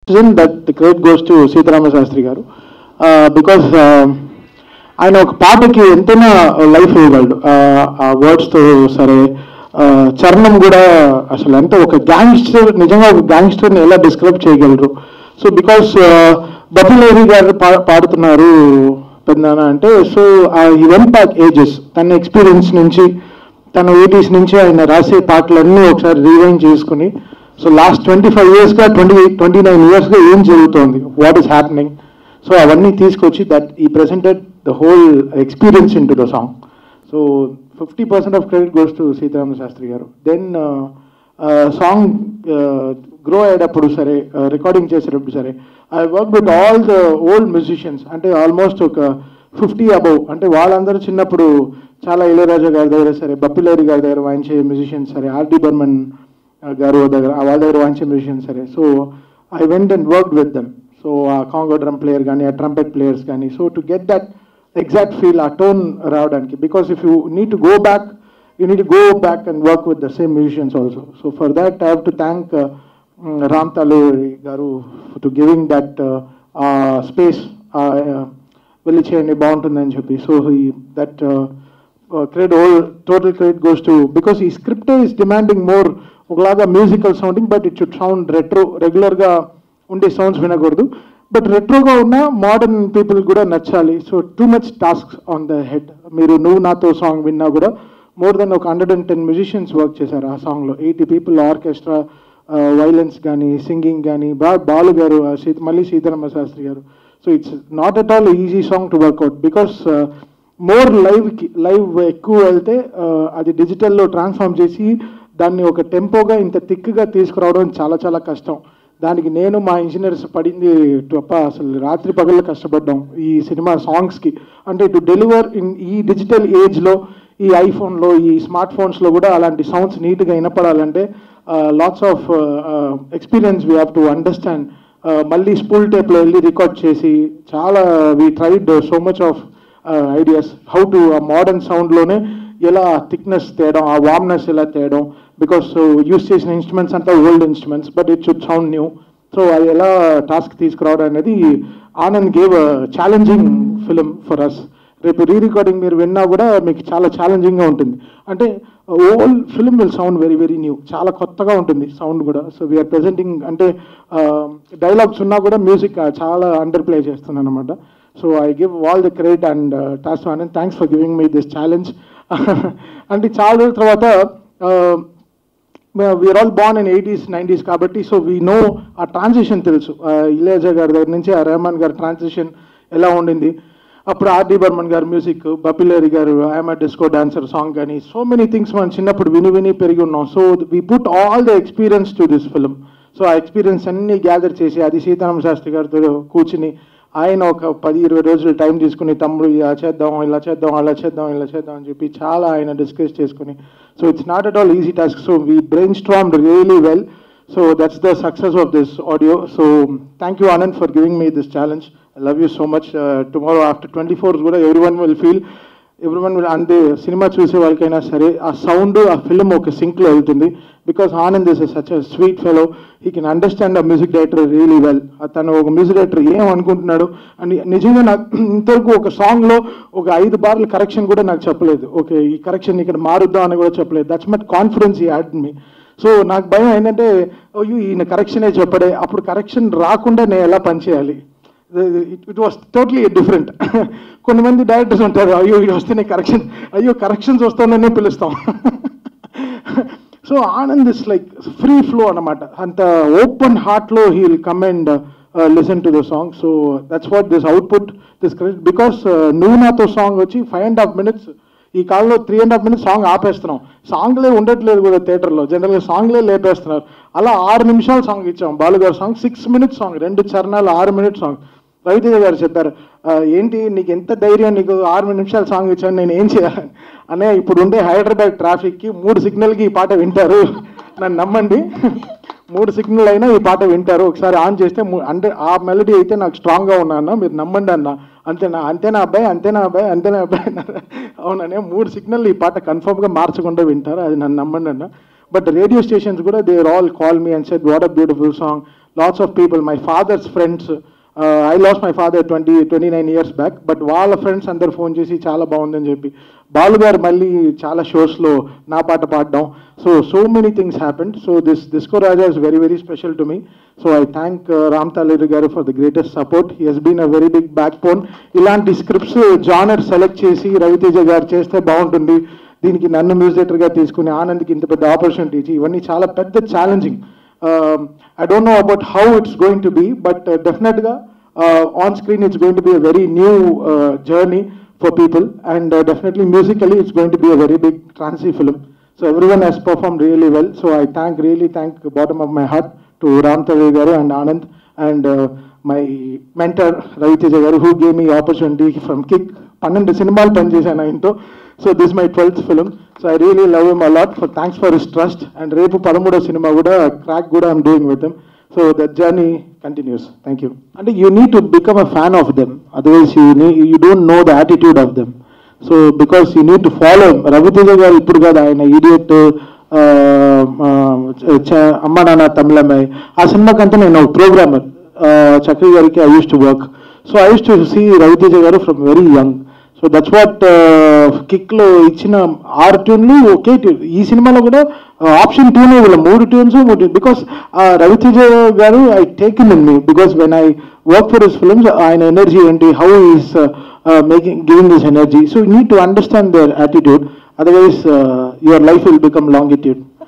That the credit goes to Sitarama Sastry garu because ఆయన ఒక పాటకి ఎంతైనా లైఫ్ ఇవ్వగలడు Uh, ఆ వర్డ్స్తో సరే uh, చరణం కూడా అసలు ఎంత ఒక గ్యాంగ్స్టర్ నిజంగా ఒక గ్యాంగ్స్టర్ని ఎలా డిస్క్రైబ్ చేయగలరు సో బికాస్ బబులేరి గారు పా పాడుతున్నారు పెద్దనాన్న అంటే సో ఈ వన్ ప్యాక్ ఏజెస్ తన ఎక్స్పీరియన్స్ నుంచి తన ఎయిటీస్ నుంచి ఆయన రాసే పాటలన్నీ ఒకసారి రీవైండ్ చేసుకుని సో లాస్ట్ ట్వంటీ ఫైవ్ ఇయర్స్గా ట్వంటీ ట్వంటీ నైన్ ఇయర్స్గా ఏం జరుగుతోంది వాట్ ఈస్ హ్యాపెనింగ్ సో అవన్నీ తీసుకొచ్చి దట్ ఈ presented the whole experience into the song so fifty percent of credit goes to Sitarama Sastry garu then song grow అయ్యేటప్పుడు సరే రికార్డింగ్ చేసేటప్పుడు సరే I work with all the old musicians అంటే almost ఒక fifty above అంటే వాళ్ళందరూ చిన్నప్పుడు చాలా ఇళయరాజా గారి దగ్గర సరే బప్పిలేరి గారి దగ్గర వాయించే మ్యూజిషియన్స్ సరే ఆర్డి బర్మన్ గారు దగ్గర వాళ్ళ దగ్గర వాయించే మ్యూజిషియన్స్ సరే so I went and work with them so ఆ కాంగో డ్రమ్ ప్లేయర్ కానీ ఆ ట్రంపెట్ ప్లేయర్స్ కానీ so to get that exact feel ఆ టోన్ రావడానికి because if you need to go back you need to go back and work with the same musicians also. So for that, I have to thank uh, mm, Ram Taluri Garu to giving that uh, uh, space. Uh, uh, వెళ్ళి చేయండి బాగుంటుందని చెప్పి so that credit all total credit goes to because ఈ script is demanding more ఒకలాగా musical sounding but it should sound retro రెగ్యులర్గా ఉండే sounds వినకూడదు but రెట్రోగా ఉన్న మోడర్న్ పీపుల్ కూడా నచ్చాలి so too much task on the head మీరు నువ్వు నాతో సాంగ్ విన్నా కూడా మోర్ దెన్ ఒక hundred and ten musicians work చేశారు ఆ సాంగ్లో ఎయిటీ పీపుల్ ఆర్కెస్ట్రా వైలెన్స్ కానీ సింగింగ్ కానీ బా బాలు గారు ఆ సీత మళ్ళీ సీతారామ శాస్త్రి గారు so it's not at all easy song to work out because more లైవ్కి లైవ్ ఎక్కువ వెళ్తే uh, అది డిజిటల్లో ట్రాన్స్ఫార్మ్ చేసి దాన్ని ఒక టెంపోగా ఇంత థిక్గా తీసుకురావడం చాలా చాలా కష్టం దానికి నేను మా ఇంజనీర్స్ పడింది తప్ప అసలు రాత్రి పగళ్ళు కష్టపడ్డాం ఈ సినిమా సాంగ్స్కి అంటే టు డెలివర్ ఇన్ ఈ డిజిటల్ ఏజ్లో ఈ ఐఫోన్లో ఈ స్మార్ట్ ఫోన్స్లో కూడా అలాంటి సౌండ్స్ నీట్గా వినపడాలంటే lots of experience we have to understand మళ్ళీ స్కూల్ టేప్లో వెళ్ళి రికార్డ్ చేసి చాలా we tried so much of ideas how to ఆ మోడర్న్ సౌండ్లోనే ఎలా థిక్నెస్ తేయడం ఆ వార్మ్నెస్ ఎలా తేయడం బికాస్ యూస్ చేసిన ఇన్స్ట్రుమెంట్స్ అంతా old instruments but it should sound new so అది ఎలా టాస్క్ తీసుకురావడం అనేది Anand gave challenging film for us రేపు రీ రికార్డింగ్ మీరు విన్నా కూడా మీకు చాలా ఛాలెంజింగ్గా ఉంటుంది అంటే whole film will sound very very new చాలా కొత్తగా ఉంటుంది సౌండ్ కూడా సో వీఆర్ ప్రెజెంటింగ్ అంటే డైలాగ్స్ ఉన్నా కూడా మ్యూజిక్ చాలా అండర్ ప్లే చేస్తున్నాను అనమాట so I give all the credit and టాస్ Anand thanks for giving me this challenge అంటే చాలా రోజుల తర్వాత we are all born in eighties nineties కాబట్టి సో వీ నో ఆ ట్రాన్సిషన్ తెలుసు ఇలేజా గారి దగ్గర నుంచి ఆ రెహమాన్ గారి ట్రాన్సిషన్ ఎలా ఉండింది అప్పుడు ఆర్డి బర్మన్ గారు music Bappi Lahiri garu I am disco dancer song కానీ సో మెనీ థింగ్స్ మనం చిన్నప్పుడు విని విని పెరిగి ఉన్నాం so we put all the experience to this film so uh experience అన్ని గ్యాదర్ చేసి అది సీతారామ శాస్త్రి గారితో కూర్చుని ఆయన ఒక పది ఇరవై రోజులు టైం తీసుకుని తమ్ముడు ఇలా చేద్దాం ఇలా చేద్దాం అలా చేద్దాం ఇలా చేద్దాం అని చెప్పి చాలా ఆయన డిస్కస్ చేసుకుని so it's not at all easy task so we brainstorm really well so that's the success of this audio so thank you Anand for giving me this challenge I love you so much tomorrow after twenty four కూడా everyone will feel everyone will అంటే cinema చూసే వాళ్ళకైనా సరే ఆ sound ఆ film ఒక సింక్లో వెళ్తుంది because Anand is such a sweet fellow he can understand a music director really well తను ఒక మ్యూజిక్ డైరెక్టర్ ఏం అనుకుంటున్నాడు అని నిజంగా నాకు ఇంతవరకు ఒక సాంగ్లో ఒక ఐదు బార్లు కరెక్షన్ కూడా నాకు చెప్పలేదు ఓకే ఈ కరెక్షన్ ఇక్కడ మారుద్దాం అని కూడా చెప్పలేదు దట్స్ మట్ కాన్ఫిడెన్స్ ఈ యాడ్ మీ సో నాకు భయం ఏంటంటే అయ్యో ఈయన కరెక్షనే చెప్పడే అప్పుడు కరెక్షన్ రాకుండా నేను ఎలా పనిచేయాలి ఇట్ వాస్ టోటలీ డిఫరెంట్ కొంతమంది డైరెక్టర్స్ ఉంటారు అయ్యో ఇది వస్తేనే కరెక్షన్ అయ్యో కరెక్షన్స్ వస్తాననే పిలుస్తాం so Anand is like free flow అనమాట అంత ఓపెన్ హార్ట్లో he will come and listen to the song so that's what this output this credit because నువ్వు నాతో సాంగ్ వచ్చి ఫైవ్ అండ్ హాఫ్ మినిట్స్ ఈ కాలంలో three and half minutes song ఆపేస్తున్నాం సాంగ్లే ఉండట్లేదు కూడా థియేటర్లో జనరల్గా సాంగ్లే లేపేస్తున్నారు అలా ఆరు నిమిషాలు సాంగ్ ఇచ్చాం బాలుగారు సాంగ్ సిక్స్ మినిట్స్ సాంగ్ రెండు చరణాలు ఆరు మినిట్స్ సాంగ్ రవితేజ గారు చెప్పారు "ఆ, ఏంటి నీకు ఎంత ధైర్యం నీకు ఆరు నిమిషాలు సాంగ్ ఇచ్చాను నేను ఏం చేయాలని అనే ఇప్పుడు ఉండే హైదరాబాద్ ట్రాఫిక్కి మూడు సిగ్నల్కి ఈ పాట వింటారు నన్ను నమ్మండి మూడు సిగ్నల్ అయినా ఈ పాట వింటారు ఒకసారి ఆన్ చేస్తే మూ- అంటే ఆ మెలడీ అయితే నాకు స్ట్రాంగ్గా ఉన్నా అన్న మీరు నమ్మండి అన్న అంతేనా అంతేనా అబ్బాయి అంతేనా అబ్బాయి అంతేనా అబ్బాయి అన్నారు అవుననే మూడు సిగ్నల్ ఈ పాట కన్ఫర్మ్గా మార్చకుండా వింటారు అది నన్ను నమ్మండి అన్న బట్ రేడియో స్టేషన్స్ కూడా they all call me and said what a beautiful song lots of people my father's friends I lost my father twenty twenty nine years back but వాళ్ళ ఫ్రెండ్స్ అందరు ఫోన్ చేసి చాలా బాగుందని చెప్పి బాలు గారు మళ్ళీ చాలా షోస్లో నా పాట పాడడం so so many things happened so this disco Raja is very very special to me so I thank Ram Talluri garu for the greatest support he has been a very big backbone ఇలాంటి స్క్రిప్ట్స్ జానర్ సెలెక్ట్ చేసి రవితేజ గారు చేస్తే బాగుంటుంది దీనికి నన్ను music గా తీసుకుని ఆనంద్కి ఇంత పెద్ద ఆపర్చునిటీ ఇచ్చి ఇవన్నీ చాలా పెద్ద challenging I don't know about how it's going to be but డెఫినెట్గా on screen it's going to be a very new journey for people and definitely musically it's going to be a very big trancy film so every one has perform really well so I thank really thank bottom of my heart to Ram తవే garu and Anand and my mentor Ravi Teja garu who gave me opportunity from Kick పన్నెండు సినిమాలు పనిచేశాను ఆయనతో so this my twelfth film so I really love him a lot for thanks for his trust and రేపు పదమూడో సినిమా కూడా Krack కూడా I'm doing with him so that journey continues thank you అంటే you need to become a fan of them otherwise you నీ you don't know the attitude of them so because you need to follow Ravi Teja garu ఇప్పుడు కాదు ఆయన idiot అమ్మ నాన్న తమిళమై ఆ సినిమాకంతా నేను programmer Chakri గారికి I used to work so I used to see Ravi Teja garu from very young so that's what Kick లో ఇచ్చిన ఆరు ట్యూన్లు ఒకే ట్యూన్ ఈ సినిమాలో కూడా ఆప్షన్ ట్యూన్ వీళ్ళ మూడు ట్యూన్స్ మూడు బికాస్ రవితేజ గారు I take in in me because when I work for his films ఆయన ఎనర్జీ ఏంటి how is making giving this energy so you need to understand there attitude otherwise your life will become longitude